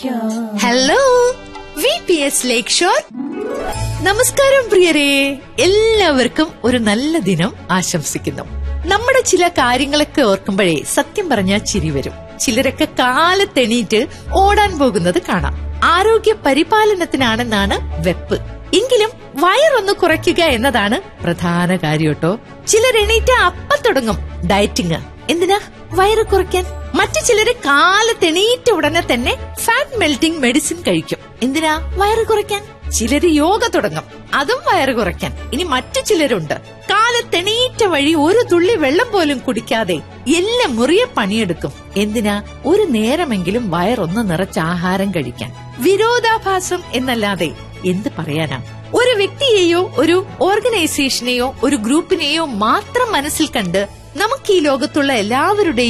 hello V P S lakeshore നമസ്കാരം പ്രിയരെ എല്ലാവർക്കും ഒരു നല്ല ദിനം ആശംസിക്കുന്നു നമ്മുടെ ചില കാര്യങ്ങളൊക്കെ ഓർക്കുമ്പോഴേ സത്യം പറഞ്ഞാൽ ചിരി വരും ചിലരൊക്കെ കാലത്തെണീറ്റ് ഓടാൻ പോകുന്നത് കാണാം ആരോഗ്യ പരിപാലനത്തിനാണെന്നാണ് വെപ്പ് എങ്കിലും വയറൊന്ന് കുറയ്ക്കുക എന്നതാണ് പ്രധാന കാര്യം കേട്ടോ ചിലരെണീറ്റ് അപ്പം തുടങ്ങും ഡയറ്റിങ് എന്തിനാ വയറ് കുറയ്ക്കാൻ മറ്റു ചിലര് കാലത്തെണീറ്റ ഉടനെ തന്നെ ഫാറ്റ് മെൽറ്റിംഗ് മെഡിസിൻ കഴിക്കും എന്തിനാ വയറ് കുറയ്ക്കാൻ ചിലര് യോഗ തുടങ്ങും അതും വയറ് കുറയ്ക്കാൻ ഇനി മറ്റു ചിലരുണ്ട് കാലത്തെണീറ്റ വഴി ഒരു തുള്ളി വെള്ളം പോലും കുടിക്കാതെ എല്ലാം മുറിയെ പണിയെടുക്കും എന്തിനാ ഒരു നേരമെങ്കിലും വയറൊന്ന് നിറച്ച് ആഹാരം കഴിക്കാൻ വിരോധാഭാസം എന്നല്ലാതെ എന്ത് പറയാനാ ഒരു വ്യക്തിയെയോ ഒരു ഓർഗനൈസേഷനെയോ ഒരു ഗ്രൂപ്പിനെയോ മാത്രം മനസ്സിൽ കണ്ട് നമുക്ക് ഈ ലോകത്തുള്ള എല്ലാവരുടെയും